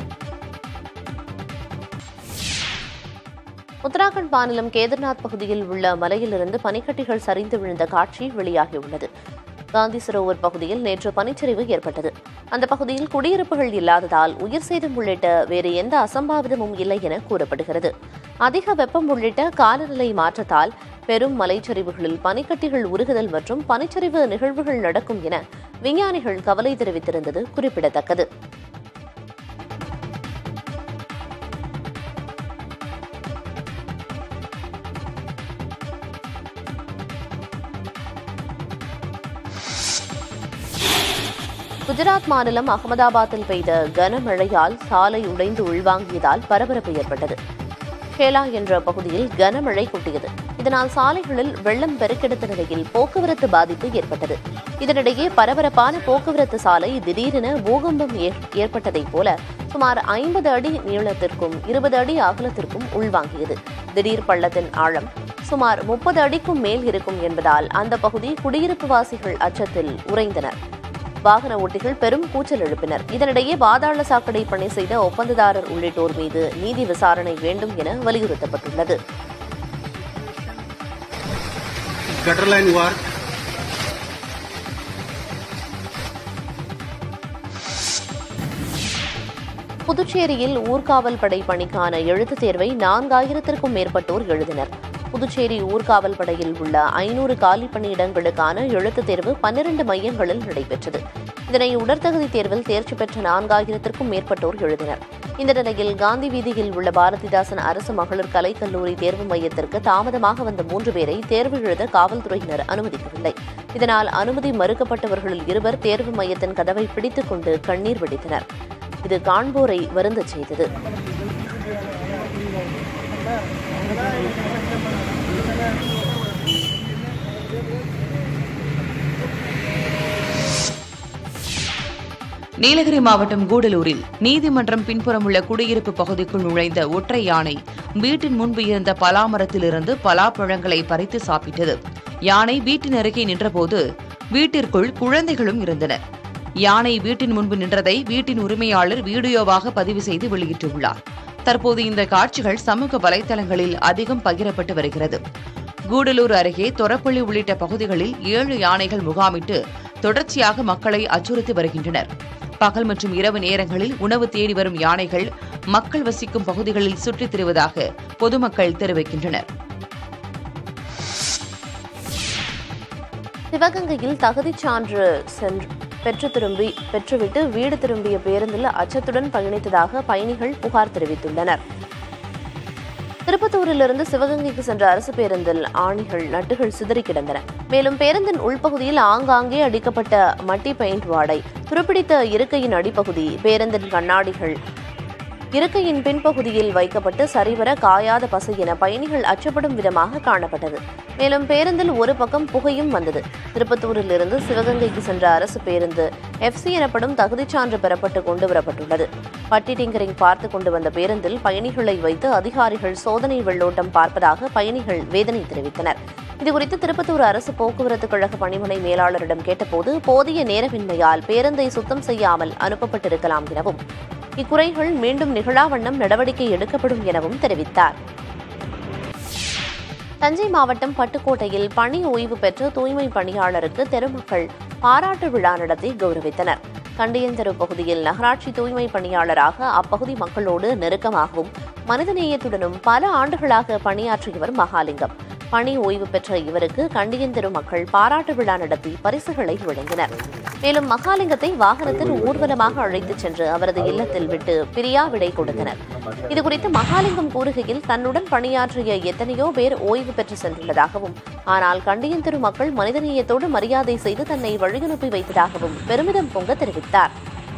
உத்தராகண்ட் மாநிலம் கேதர்நாத் பகுதியில் உள்ள மலையிலிருந்து பனிக்கட்டிகள் சரிந்து விழுந்த காட்சி வெளியாகியுள்ளது காந்தி சரோவர் பகுதியில் நேற்று பனிச்சரிவு ஏற்பட்டது அந்த பகுதியில் குடியிருப்புகள் இல்லாததால் உயிர் சேதம் உள்ளிட்ட வேறு எந்த அசம்பாவிதமும் இல்லை என கூறப்படுகிறது அதிக வெப்பம் உள்ளிட்ட காலநிலை மாற்றத்தால் பெரும் மலைச்சரிவுகளில் பனிக்கட்டிகள் உருகுதல் மற்றும் பனிச்சரிவு நிகழ்வுகள் நடக்கும் என விஞ்ஞானிகள் கவலை தெரிவித்திருந்தது குறிப்பிடத்தக்கது குஜராத் மாநிலம் அகமதாபாத்தில் பெய்த கனமழையால் சாலை உடைந்து உள்வாங்கியதால் பரபரப்பு ஏற்பட்டது ஷேலா என்ற பகுதியில் கனமழை கொட்டியது இதனால் சாலைகளில் வெள்ளம் பெருக்கெடுத்த நிலையில் போக்குவரத்து பாதிப்பு ஏற்பட்டது இதனிடையே பரபரப்பான போக்குவரத்து சாலை திடீரென பூகம்பம் ஏற்- ஏற்பட்டதைப் போல சுமார் ஐம்பது அடி நீளத்திற்கும் இருபது அடி அகலத்திற்கும் உள்வாங்கியது திடீர் பள்ளத்தின் ஆழம் சுமார் முப்பது அடிக்கும் மேல் இருக்கும் என்பதால் அந்த பகுதி குடியிருப்பு வாசிகள் அச்சத்தில் உறைந்தனர் வாகன ஓட்டிகள் பெரும் கூச்சல் எழுப்பினர் இதனிடையே பாதாள சாக்கடை பணி செய்த ஒப்பந்ததாரர் உள்ளிட்டோர் மீது நீதி விசாரணை வேண்டும் என வலியுறுத்தப்பட்டுள்ளது gutter line work புதுச்சேரியில் ஊர்காவல் படை பணிக்கான எழுத்துத் தேர்வை நான்காயிரத்திற்கும் மேற்பட்டோர் எழுதினர் புதுச்சேரி ஊர்காவல் படையில் உள்ள ஐநூறு காலி பணியிடங்களுக்கான எழுத்துத் தேர்வு பன்னிரண்டு மையங்களில் நடைபெற்றது இதனை உடற்தகுதி தேர்வில் தேர்ச்சி பெற்ற நான்காயிரத்திற்கும் மேற்பட்டோர் எழுதினர் இந்த நிலையில் காந்தி வீதியில் உள்ள பாரதிதாசன் அரசு மகளிர் கலைக்கல்லூரி தேர்வு மையத்திற்கு தாமதமாக வந்த மூன்று பேரை தேர்வு எழுத காவல்துறையினர் அனுமதிக்கவில்லை இதனால் அனுமதி மறுக்கப்பட்டவர்களில் இருவர் தேர்வு மையத்தின் கதவை பிடித்துக் கொண்டு கண்ணீர் வெடித்தனர் இது காண்போரை வருந்தச் செய்தது நீலகிரி மாவட்டம் கூடலூரில் நீதிமன்றம் பின்புறம் உள்ள குடியிருப்பு பகுதிக்குள் நுழைந்த ஒற்றை யானை வீட்டின் முன்பு இருந்த பலாமரத்திலிருந்து பலாப்பழங்களை பறித்து சாப்பிட்டது யானை வீட்டின் அருகே நின்றபோது வீட்டிற்குள் குழந்தைகளும் இருந்தனர் யானை வீட்டின் முன்பு நின்றதை வீட்டின் உரிமையாளர் வீடியோவாக பதிவு செய்து வெளியிட்டுள்ளார் தற்போது இந்த காட்சிகள் சமூக வலைதளங்களில் அதிகம் பகிரப்பட்டு வருகிறது கூடலூர் அருகே தொரப்பள்ளி உள்ளிட்ட பகுதிகளில் ஏழு யானைகள் முகாமிட்டு தொடர்ச்சியாக மக்களை அச்சுறுத்தி வருகின்றனர் பகல் மற்றும் இரவு நேரங்களில் உணவு தேடி வரும் யானைகள் மக்கள் வசிக்கும் பகுதிகளில் சுற்றித் திரிவதாக பொதுமக்கள் தெரிவிக்கின்றனர் சிவகங்கையில் தகுதிச் சான்று சென்று பெற்று திரும்பி பெற்றுவிட்டு வீடு திரும்பிய பேருந்தில் அச்சத்துடன் பயணித்ததாக பயணிகள் புகார் தெரிவித்துள்ளனர் திருப்பத்தூரிலிருந்து சிவகங்கைக்கு சென்ற அரசு பேருந்தில் ஆணிகள் நட்டுகள் சிதறி கிடந்தன மேலும் பேருந்தின் உள்பகுதியில் ஆங்காங்கே அடிக்கப்பட்ட மட்டி பெயிண்ட் வாடை துருப்பிடித்த இருக்கையின் அடிப்பகுதி பேருந்தின் கண்ணாடிகள் இருக்கையின் பின்பகுதியில் வைக்கப்பட்டு சரிவர காயாத பசை என பயணிகள் அச்சப்படும் விதமாக காணப்பட்டது மேலும் பேருந்தில் ஒரு பக்கம் புகையும் வந்தது திருப்பத்தூரிலிருந்து சிவகங்கைக்கு சென்ற அரசு பேருந்து எஃப்சி எனப்படும் தகுதிச் சான்று பெறப்பட்டு கொண்டு வரப்பட்டுள்ளது பட்டி டிங்கரிங் பார்த்து கொண்டு வந்த பேருந்தில் பயணிகளை வைத்து அதிகாரிகள் சோதனை வெள்ளோட்டம் பார்ப்பதாக பயணிகள் வேதனை தெரிவித்தனர் இதுகுறித்து திருப்பத்தூர் அரசு போக்குவரத்து கழக பணிமனை மேலாளரிடம் கேட்டபோது போதிய நேரமின்மையால் பேருந்தை சுத்தம் செய்யாமல் அனுப்பப்பட்டிருக்கலாம் எனவும் இக்குறைகள் மீண்டும் நிகழா வண்ணம் நடவடிக்கை எடுக்கப்படும் எனவும் தெரிவித்தார் தஞ்சை மாவட்டம் பட்டுக்கோட்டையில் பணி ஓய்வு பெற்ற தூய்மை பணியாளருக்கு தெருமக்கள் பாராட்டு விழா நடத்தி கௌரவித்தனர் கண்டியந்தெரு பகுதியில் நகராட்சி தூய்மை பணியாளராக அப்பகுதி மக்களோடு நெருக்கமாகவும் மனிதநேயத்துடனும் பல ஆண்டுகளாக பணியாற்றியவர் மகாலிங்கம் பணி ஓய்வு பெற்ற இவருக்கு கண்டியந்தெரு மக்கள் பாராட்டு விழா நடத்தி பரிசுகளை வழங்கினர் மேலும் மகாலிங்கத்தை வாகனத்தில் ஊர்வலமாக அழைத்துச் சென்று அவரது இல்லத்தில் விட்டு பிரியா விடை கொடுத்தனர் இதுகுறித்து மகாலிங்கம் கூறுகையில் தன்னுடன் பணியாற்றிய எத்தனையோ பேர் ஓய்வு பெற்று சென்றுள்ளதாகவும் ஆனால் கண்டியந்தெரு மக்கள் மனிதநேயத்தோடு மரியாதை செய்து தன்னை வழியனுப்பி வைத்ததாகவும் பெருமிதம் பொங்க தெரிவித்தார்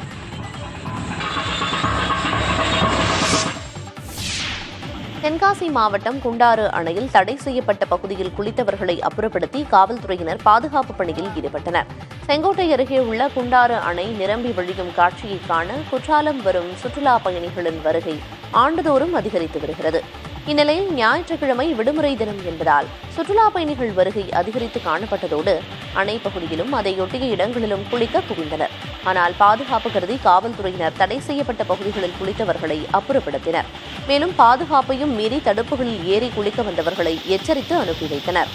தென்காசி மாவட்டம் குண்டாறு அணையில் தடை செய்யப்பட்ட பகுதியில் குளித்தவர்களை அப்புறப்படுத்தி காவல்துறையினர் பாதுகாப்பு பணியில் ஈடுபட்டனர் செங்கோட்டை அருகே உள்ள குண்டாறு அணை நிரம்பி வழியும் காட்சியை காண குற்றாலம் வரும் சுற்றுலா பயணிகளின் வருகை ஆண்டுதோறும் அதிகரித்து வருகிறது இந்நிலையில் ஞாயிற்றுக்கிழமை விடுமுறை தினம் என்பதால் சுற்றுலா பயணிகள் வருகை அதிகரித்து காணப்பட்டதோடு அணை பகுதியிலும் அதையொட்டிய இடங்களிலும் குளிக்க குவிந்தனர் ஆனால் பாதுகாப்பு கருதி காவல்துறையினர் தடை செய்யப்பட்ட பகுதிகளில் குளித்தவர்களை அப்புறப்படுத்தினர் மேலும் பாதுகாப்பையும் மீறி தடுப்புகளில் ஏறி குளிக்க வந்தவர்களை எச்சரித்து அனுப்பி வைத்தனர்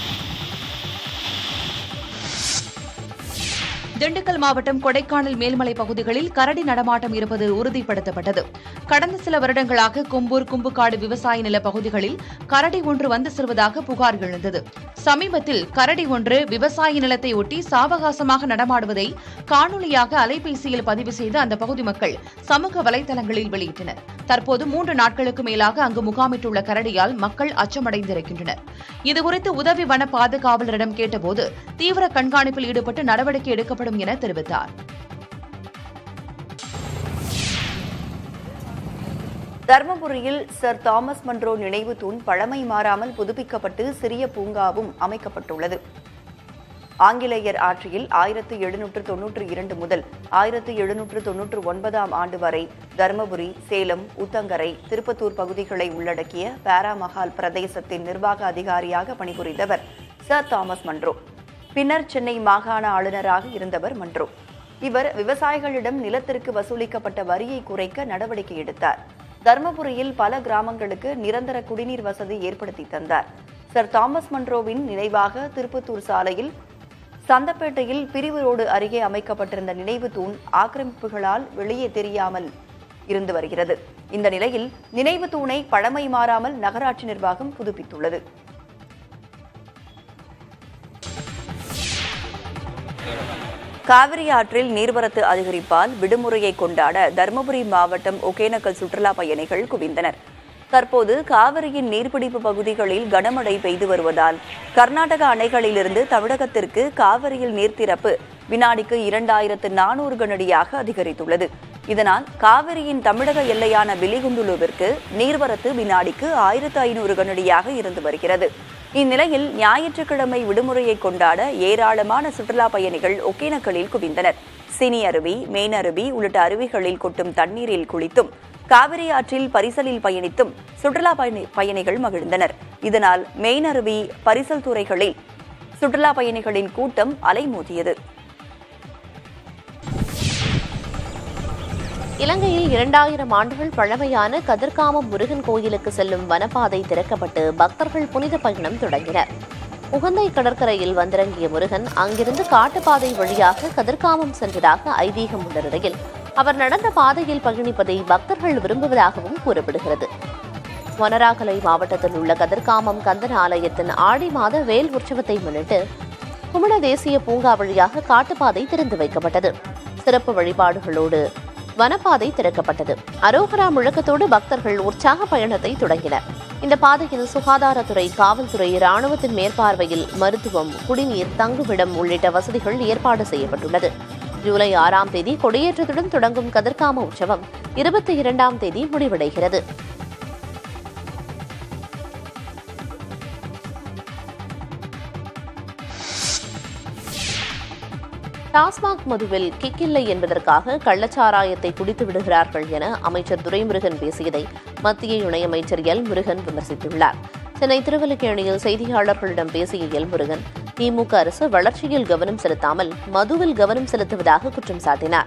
திண்டுக்கல் மாவட்டம் கொடைக்கானல் மேல்மலை பகுதிகளில் கரடி நடமாட்டம் இருப்பது உறுதிப்படுத்தப்பட்டது கடந்த சில வருடங்களாக கும்பூர் கும்புக்காடு விவசாய நில பகுதிகளில் கரடி ஒன்று வந்து செல்வதாக புகார் எழுந்தது சமீபத்தில் கரடி ஒன்று விவசாய நிலத்தை ஒட்டி சாவகாசமாக நடமாடுவதை காணொலியாக அலைபேசியில் பதிவு செய்து அந்த பகுதி மக்கள் சமூக வலைதளங்களில் வெளியிட்டனர் தற்போது மூன்று நாட்களுக்கு மேலாக அங்கு முகாமிட்டுள்ள கரடியால் மக்கள் அச்சமடைந்திருக்கின்றனர் இதுகுறித்து உதவி வன பாதுகாவலரிடம் கேட்டபோது தீவிர கண்காணிப்பில் ஈடுபட்டு நடவடிக்கை எடுக்கப்படும் என தெரிவித்தார் தர்மபுரியில் சர் தாமஸ் மன்றோ நினைவு தூண் பழமை மாறாமல் புதுப்பிக்கப்பட்டு சிறிய பூங்காவும் அமைக்கப்பட்டுள்ளது ஆங்கிலேயர் ஆட்சியில் ஆயிரத்து எழுநூற்று தொன்னூற்று இரண்டு முதல் ஆயிரத்து எழுநூற்று தொன்னூற்று ஒன்பதாம் ஆண்டு வரை தருமபுரி சேலம் உத்தங்கரை திருப்பத்தூர் பகுதிகளை உள்ளடக்கிய பாராமஹால் பிரதேசத்தின் நிர்வாக அதிகாரியாக பணிபுரிந்தவர் சர் தாமஸ் மன்றோ பின்னர் சென்னை மாகாண ஆளுநராக இருந்தவர் மன்றோ இவர் விவசாயிகளிடம் நிலத்திற்கு வசூலிக்கப்பட்ட வரியை குறைக்க நடவடிக்கை எடுத்தார் தர்மபுரியில் பல கிராமங்களுக்கு நிரந்தர குடிநீர் வசதி ஏற்படுத்தி தந்தார் சர் தாமஸ் மன்றோவின் நினைவாக திருப்பத்தூர் சாலையில் சந்தப்பேட்டையில் பிரிவு ரோடு அருகே அமைக்கப்பட்டிருந்த நினைவு தூண் ஆக்கிரமிப்புகளால் வெளியே தெரியாமல் இருந்து வருகிறது இந்த நிலையில் நினைவு தூணை பழமை மாறாமல் நகராட்சி நிர்வாகம் புதுப்பித்துள்ளது காவிரி ஆற்றில் நீர்வரத்து அதிகரிப்பால் விடுமுறையை கொண்டாட தருமபுரி மாவட்டம் ஒகேனக்கல் சுற்றுலா பயணிகள் குவிந்தனர் தற்போது காவிரியின் நீர்பிடிப்பு பகுதிகளில் கனமழை பெய்து வருவதால் கர்நாடக அணைகளிலிருந்து தமிழகத்திற்கு காவிரியில் நீர் திறப்பு வினாடிக்கு இரண்டாயிரத்து நானூறு கனடியாக அதிகரித்துள்ளது இதனால் காவிரியின் தமிழக எல்லையான பிலிகுண்டுலுவிற்கு நீர்வரத்து வினாடிக்கு ஆயிரத்து ஐநூறு கனடியாக இருந்து வருகிறது இந்நிலையில் ஞாயிற்றுக்கிழமை விடுமுறையை கொண்டாட ஏராளமான சுற்றுலா பயணிகள் ஒகேனக்கலில் குவிந்தனர் சினி அருவி மெயின் அருவி உள்ளிட்ட அருவிகளில் கொட்டும் தண்ணீரில் குளித்தும் காவிரி ஆற்றில் பரிசலில் பயணித்தும் சுற்றுலா பயணி- பயணிகள் மகிழ்ந்தனர் இதனால் மெயின் அருவி பரிசல் துறைகளில் சுற்றுலா பயணிகளின் கூட்டம் அலைமோதியது இலங்கையில் இரண்டாயிரம் ஆண்டுகள் பழமையான கதிர்காமம் முருகன் கோயிலுக்கு செல்லும் வனப்பாதை திறக்கப்பட்டு பக்தர்கள் புனித பயணம் தொடங்கினர் உகந்தை கடற்கரையில் வந்திறங்கிய முருகன் அங்கிருந்து காட்டுப்பாதை வழியாக கதிர்காமம் சென்றதாக ஐதீகம் உள்ள நிலையில் அவர் நடந்த பாதையில் பயணிப்பதை பக்தர்கள் விரும்புவதாகவும் கூறப்படுகிறது வனராகலை மாவட்டத்தில் உள்ள கதிர்காமம் கந்தன் ஆலயத்தின் ஆடி மாத வேல் உற்சவத்தை முன்னிட்டு குமண தேசிய பூங்கா வழியாக காட்டுப்பாதை திறந்து வைக்கப்பட்டது சிறப்பு வழிபாடுகளோடு வனப்பாதை திறக்கப்பட்டது அரோகரா முழக்கத்தோடு பக்தர்கள் உற்சாக பயணத்தை தொடங்கினர் இந்த பாதையில் சுகாதாரத்துறை காவல்துறை ராணுவத்தின் மேற்பார்வையில் மருத்துவம் குடிநீர் தங்குமிடம் உள்ளிட்ட வசதிகள் ஏற்பாடு செய்யப்பட்டுள்ளது ஜூலை ஆறாம் தேதி கொடியேற்றத்துடன் தொடங்கும் கதிர்காம உற்சவம் இருபத்தி இரண்டாம் தேதி முடிவடைகிறது டாஸ்மாக் மதுவில் கிக்கில்லை என்பதற்காக கள்ளச்சாராயத்தை குடித்து விடுகிறார்கள் என அமைச்சர் துரைமுருகன் பேசியதை மத்திய இணையமைச்சர் எல் முருகன் விமர்சித்துள்ளார் சென்னை திருவல்லிக்கேணியில் செய்தியாளர்களிடம் பேசிய எல் முருகன் திமுக அரசு வளர்ச்சியில் கவனம் செலுத்தாமல் மதுவில் கவனம் செலுத்துவதாக குற்றம் சாட்டினார்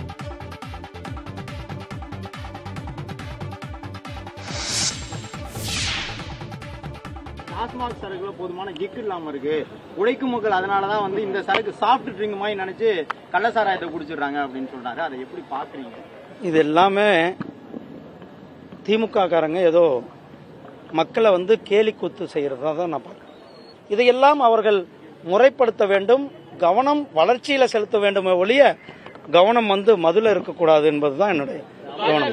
டாஸ்மாக் சரக்குல போதுமான கிக் இல்லாம இருக்கு உழைக்கும் மக்கள் அதனால தான் வந்து இந்த சரக்கு சாஃப்ட் ட்ரிங்க் மாதிரி நினைச்சு கள்ளசாராயத்தை குடிச்சிடுறாங்க அப்படின்னு சொல்றாரு அதை எப்படி பாக்குறீங்க இது எல்லாமே திமுக காரங்க ஏதோ மக்களை வந்து கேலி கூத்து செய்யறதா தான் நான் பார்க்கிறேன் இதையெல்லாம் அவர்கள் முறைப்படுத்த வேண்டும் கவனம் வளர்ச்சியில செலுத்த வேண்டுமே ஒழிய கவனம் வந்து மதுல இருக்கக்கூடாது என்பதுதான் என்னுடைய கவனம்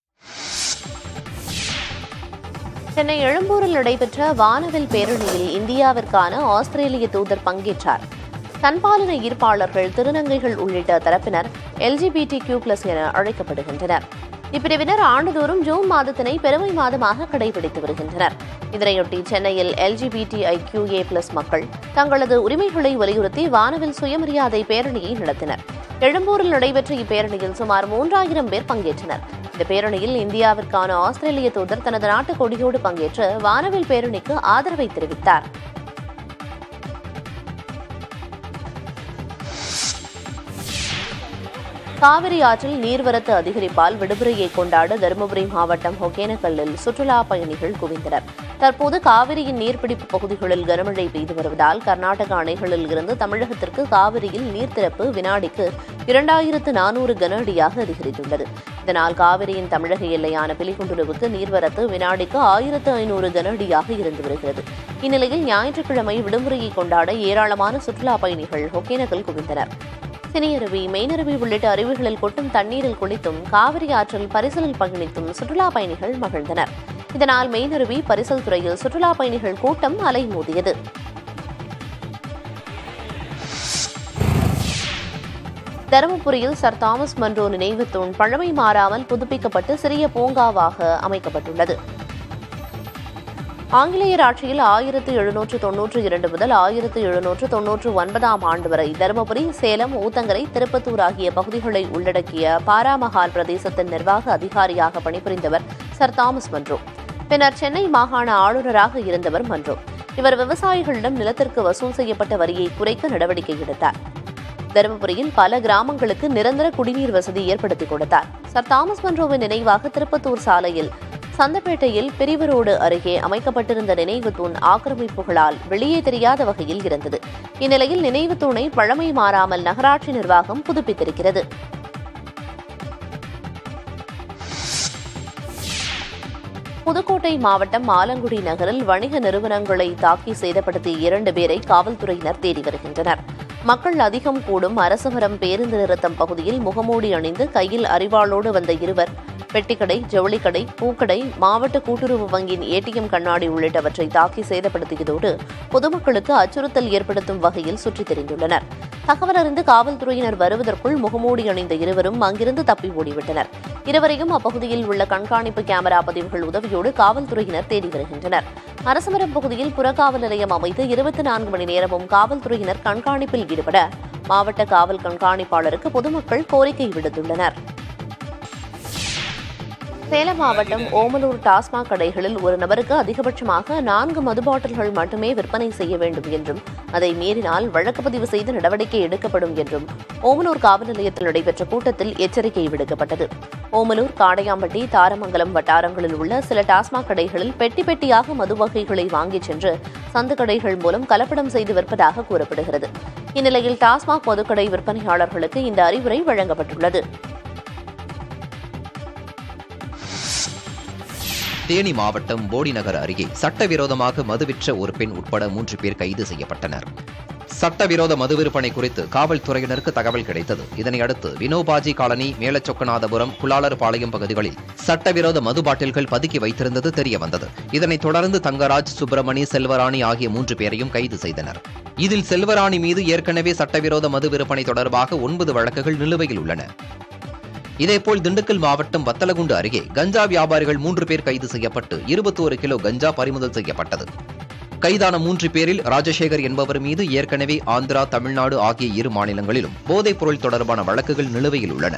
சென்னை எழும்பூரில் நடைபெற்ற வானவில் பேரணியில் இந்தியாவிற்கான ஆஸ்திரேலிய தூதர் பங்கேற்றார் தன்பாலின ஈர்ப்பாளர்கள் திருநங்கைகள் உள்ளிட்ட தரப்பினர் எல்ஜிபிடி கியூ பிளஸ் என அழைக்கப்படுகின்றனர் இப்பிரிவினர் ஆண்டுதோறும் ஜூன் மாதத்தினை பெருமை மாதமாக கடைபிடித்து வருகின்றனர் இதனையொட்டி சென்னையில் எல்ஜிபிடி ஐக்யூஏ பிளஸ் மக்கள் தங்களது உரிமைகளை வலியுறுத்தி வானவில் சுயமரியாதை பேரணியை நடத்தினர் எழும்பூரில் நடைபெற்ற இப்பேரணியில் சுமார் மூன்றாயிரம் பேர் பங்கேற்றனர் இந்த பேரணியில் இந்தியாவிற்கான ஆஸ்திரேலிய தூதர் தனது நாட்டு கொடியோடு பங்கேற்று வானவில் பேரணிக்கு ஆதரவை தெரிவித்தார் காவிரி ஆற்றில் நீர்வரத்து அதிகரிப்பால் விடுமுறையை கொண்டாட தருமபுரி மாவட்டம் ஒகேனக்கல்லில் சுற்றுலா பயணிகள் குவிந்தனர் தற்போது காவிரியின் நீர்பிடிப்பு பகுதிகளில் கனமழை பெய்து வருவதால் கர்நாடக அணைகளில் இருந்து தமிழகத்திற்கு காவிரியில் நீர் திறப்பு வினாடிக்கு இரண்டாயிரத்து நானூறு கன அடியாக அதிகரித்துள்ளது இதனால் காவிரியின் தமிழக எல்லையான பிலிகுண்டுலுவுக்கு நீர்வரத்து வினாடிக்கு ஆயிரத்து ஐநூறு கன அடியாக இருந்து வருகிறது இந்நிலையில் ஞாயிற்றுக்கிழமை விடுமுறையை கொண்டாட ஏராளமான சுற்றுலா பயணிகள் ஒகேனக்கல் குவிந்தனர் சினியருவி மெயினருவி உள்ளிட்ட அருவிகளில் கொட்டும் தண்ணீரில் குளித்தும் காவிரி ஆற்றில் பரிசலில் பயணித்தும் சுற்றுலா பயணிகள் மகிழ்ந்தனர் இதனால் மெயினருவி பரிசல் துறையில் சுற்றுலா பயணிகள் கூட்டம் அலைமோதியது தருமபுரியில் சர் தாமஸ் மன்றோ நினைவு தூண் பழமை மாறாமல் புதுப்பிக்கப்பட்டு சிறிய பூங்காவாக அமைக்கப்பட்டுள்ளது ஆங்கிலேயர் ஆட்சியில் ஆயிரத்து எழுநூற்று தொன்னூற்று இரண்டு முதல் ஆயிரத்து எழுநூற்று தொன்னூற்று ஒன்பதாம் ஆண்டு வரை தருமபுரி சேலம் ஊத்தங்கரை திருப்பத்தூர் ஆகிய பகுதிகளை உள்ளடக்கிய பாராமஹால் பிரதேசத்தின் நிர்வாக அதிகாரியாக பணிபுரிந்தவர் சர் தாமஸ் மன்றோ பின்னர் சென்னை மாகாண ஆளுநராக இருந்தவர் மன்றோ இவர் விவசாயிகளிடம் நிலத்திற்கு வசூல் செய்யப்பட்ட வரியை குறைக்க நடவடிக்கை எடுத்தார் தருமபுரியில் பல கிராமங்களுக்கு நிரந்தர குடிநீர் வசதி ஏற்படுத்தி கொடுத்தார் சர் தாமஸ் மன்றோவின் நினைவாக திருப்பத்தூர் சாலையில் சந்தப்பேட்டையில் பிரிவு ரோடு அருகே அமைக்கப்பட்டிருந்த நினைவு தூண் ஆக்கிரமிப்புகளால் வெளியே தெரியாத வகையில் இருந்தது இந்நிலையில் நினைவு தூணை பழமை மாறாமல் நகராட்சி நிர்வாகம் புதுப்பித்திருக்கிறது புதுக்கோட்டை மாவட்டம் ஆலங்குடி நகரில் வணிக நிறுவனங்களை தாக்கி சேதப்படுத்திய இரண்டு பேரை காவல்துறையினர் தேடி வருகின்றனர் மக்கள் அதிகம் கூடும் அரசமரம் பேருந்து நிறுத்தம் பகுதியில் முகமூடி அணிந்து கையில் அரிவாளோடு வந்த இருவர் பெட்டிக்கடை ஜவுளிக்கடை பூக்கடை மாவட்ட கூட்டுறவு வங்கியின் ஏடிஎம் கண்ணாடி உள்ளிட்டவற்றை தாக்கி சேதப்படுத்தியதோடு பொதுமக்களுக்கு அச்சுறுத்தல் ஏற்படுத்தும் வகையில் சுற்றித் திரிந்துள்ளனர் தகவல் அறிந்து காவல்துறையினர் வருவதற்குள் முகமூடி அணிந்த இருவரும் அங்கிருந்து தப்பி ஓடிவிட்டனர் இருவரையும் அப்பகுதியில் உள்ள கண்காணிப்பு கேமரா பதிவுகள் உதவியோடு காவல்துறையினர் தேடி வருகின்றனர் அரசமரம் பகுதியில் புறக்காவல் நிலையம் அமைத்து இருபத்தி நான்கு மணி நேரமும் காவல்துறையினர் கண்காணிப்பில் ஈடுபட மாவட்ட காவல் கண்காணிப்பாளருக்கு பொதுமக்கள் கோரிக்கை விடுத்துள்ளனர் சேலம் மாவட்டம் ஓமலூர் டாஸ்மாக் கடைகளில் ஒரு நபருக்கு அதிகபட்சமாக நான்கு மது பாட்டில்கள் மட்டுமே விற்பனை செய்ய வேண்டும் என்றும் அதை மீறினால் வழக்கு பதிவு செய்து நடவடிக்கை எடுக்கப்படும் என்றும் ஓமலூர் காவல் நிலையத்தில் நடைபெற்ற கூட்டத்தில் எச்சரிக்கை விடுக்கப்பட்டது ஓமலூர் காடையாம்பட்டி தாரமங்கலம் வட்டாரங்களில் உள்ள சில டாஸ்மாக் கடைகளில் பெட்டி பெட்டியாக மது வகைகளை வாங்கிச் சென்று சந்து கடைகள் மூலம் கலப்படம் செய்து விற்பதாக கூறப்படுகிறது இந்நிலையில் டாஸ்மாக் மதுக்கடை விற்பனையாளர்களுக்கு இந்த அறிவுரை வழங்கப்பட்டுள்ளது தேனி மாவட்டம் போடிநகர் அருகே சட்டவிரோதமாக மது விற்ற ஒரு பெண் உட்பட மூன்று பேர் கைது செய்யப்பட்டனர் சட்டவிரோத மது விற்பனை குறித்து காவல்துறையினருக்கு தகவல் கிடைத்தது இதனையடுத்து வினோபாஜி காலனி மேலச்சொக்கநாதபுரம் குலாளர்பாளையம் பகுதிகளில் சட்டவிரோத மது பாட்டில்கள் பதுக்கி வைத்திருந்தது தெரிய வந்தது இதனைத் தொடர்ந்து தங்கராஜ் சுப்பிரமணி செல்வராணி ஆகிய மூன்று பேரையும் கைது செய்தனர் இதில் செல்வராணி மீது ஏற்கனவே சட்டவிரோத மது விற்பனை தொடர்பாக ஒன்பது வழக்குகள் நிலுவையில் உள்ளன இதேபோல் திண்டுக்கல் மாவட்டம் வத்தலகுண்டு அருகே கஞ்சா வியாபாரிகள் மூன்று பேர் கைது செய்யப்பட்டு இருபத்தோரு கிலோ கஞ்சா பறிமுதல் செய்யப்பட்டது கைதான மூன்று பேரில் ராஜசேகர் என்பவர் மீது ஏற்கனவே ஆந்திரா தமிழ்நாடு ஆகிய இரு மாநிலங்களிலும் போதைப் பொருள் தொடர்பான வழக்குகள் நிலுவையில் உள்ளன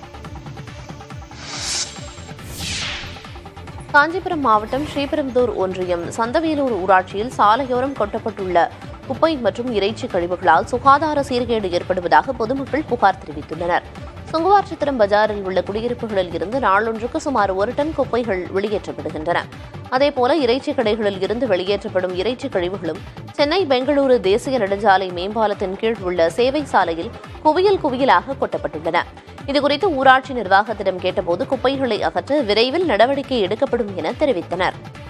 காஞ்சிபுரம் மாவட்டம் ஸ்ரீபெரும்புதூர் ஒன்றியம் சந்தவேலூர் ஊராட்சியில் சாலையோரம் கொட்டப்பட்டுள்ள குப்பை மற்றும் இறைச்சி கழிவுகளால் சுகாதார சீர்கேடு ஏற்படுவதாக பொதுமக்கள் புகார் தெரிவித்துள்ளனர் சுங்குவார்சத்திரம் பஜாரில் உள்ள குடியிருப்புகளில் இருந்து நாளொன்றுக்கு சுமார் ஒரு டன் குப்பைகள் வெளியேற்றப்படுகின்றன அதேபோல இறைச்சி கடைகளில் இருந்து வெளியேற்றப்படும் இறைச்சி கழிவுகளும் சென்னை பெங்களூரு தேசிய நெடுஞ்சாலை மேம்பாலத்தின் கீழ் உள்ள சேவை சாலையில் குவியல் குவியலாக கொட்டப்பட்டுள்ளன இதுகுறித்து ஊராட்சி நிர்வாகத்திடம் கேட்டபோது குப்பைகளை அகற்ற விரைவில் நடவடிக்கை எடுக்கப்படும் என தெரிவித்தனர்